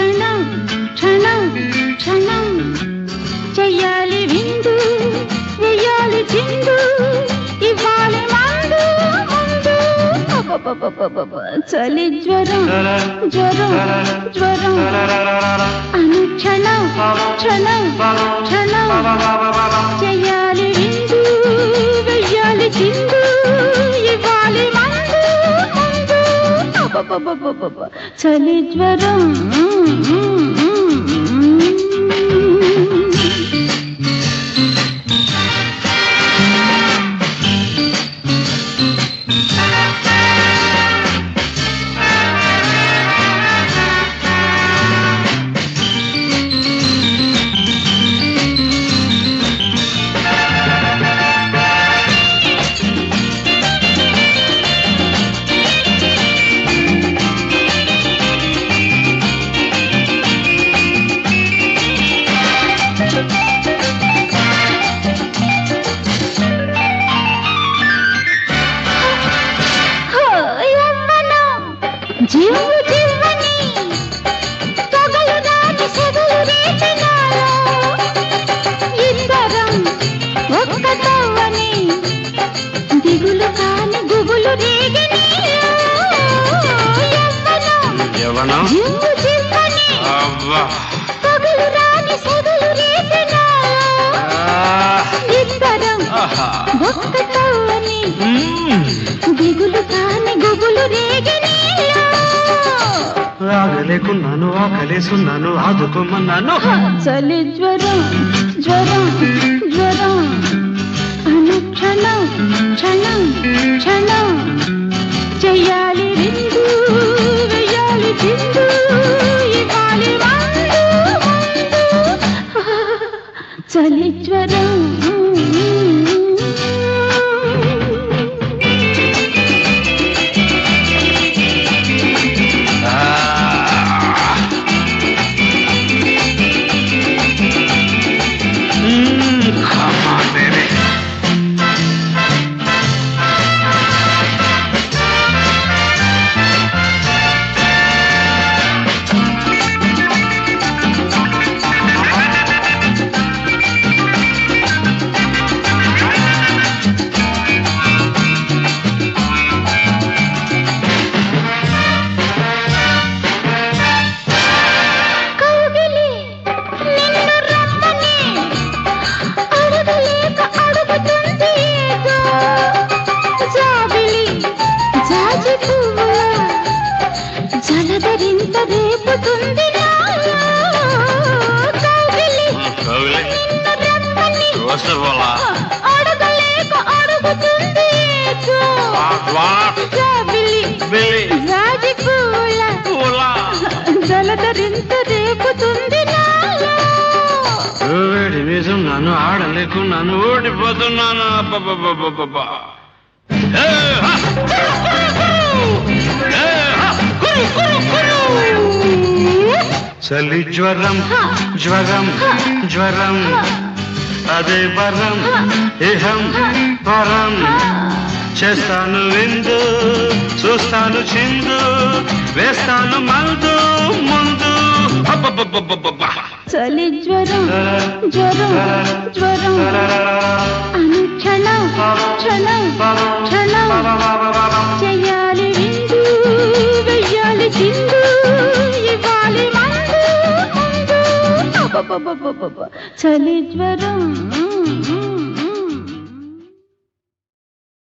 క్షణం క్షణం క్షణం చెయ్యాలి విందు వెయ్యాలి చిందు ఇవ్వాలి మందు ముందు అబ్బబ్బబ్బబ్బబ్బ. చలి జ్వరం జ్వరం జ్వరం అనుక్షణం క్షణం క్షణం చెయ్యాలి విందు వెయ్యాలి చిందు ఇవ్వాలి మందు ముందు అబ్బబ్బబ్బబ్బబ్బ. చలి జ్వరం హో, యవ్వనం, జివ్వు జివ్వని, తొగలు దాటి సెగలు రేపినాలో. ఇద్దరం ఒక్క తవ్వని, దిగులు కాని గుబులు రేగినీలో. యవ్వనం, యవనం జివ్వు జివ్వని, అబ్బా తొగలు రాని సెగలు రేపినాలో. ఆ, ఇద్దరం ఆహా. ఒక్క తవ్వని, మ్మ్. దిగులు కాని గుబులు రేగినీలో. ఆగలేకున్నాను ఆకలేసున్నాను ఆదుకోమన్నాను చలి జ్వరం జ్వరం జ్వరం అనుక్షణం క్షణం క్షణం చెయ్యాలి విందు వెయ్యాలి చిందు ఇవ్వాలి మందు మందు చలి జ్వరం ఆ. మ్మ్. Come on, baby. కౌగిలి నిన్ను రమ్మని అడగలేక అడుగుతుంది ఏదో జాబిలి జాజి పువ్వుల జలధరింత రేపుతుంది నాలో కౌగిలి కౌగిలి నిన్ను రమ్మని వస్తపోలా అడగలేక అడుగుతుంది ఏదో జాబిలి బిల్లి జాజి పువ్వుల పూలా జలధరింత రేపుతుంది నాలో వేడి వేసున్నాను ఆడలేకున్నాను ఓడిపోతున్నాను అబ్బబ్బబ్బబ్బబ్బ. ఏ, హా! ఏ, హా! కురు, కురు, కురు! చలి జ్వరం జ్వరం జ్వరం అదే వరం ఇహం వరం చేస్తాను విందు చూస్తాను చిందు వేస్తాను మందు ముందు అబ్బబ్బబ్బబ్బబ్బ. చలి జ్వరం జ్వరం జ్వరం అనుక్షణం క్షణం క్షణం చెయ్యాలి విందు వెయ్యాలి చిందు ఇవ్వాలి మందు మందు అబ్బబ్బబ్బబ్బబ్బ. చలి జ్వరం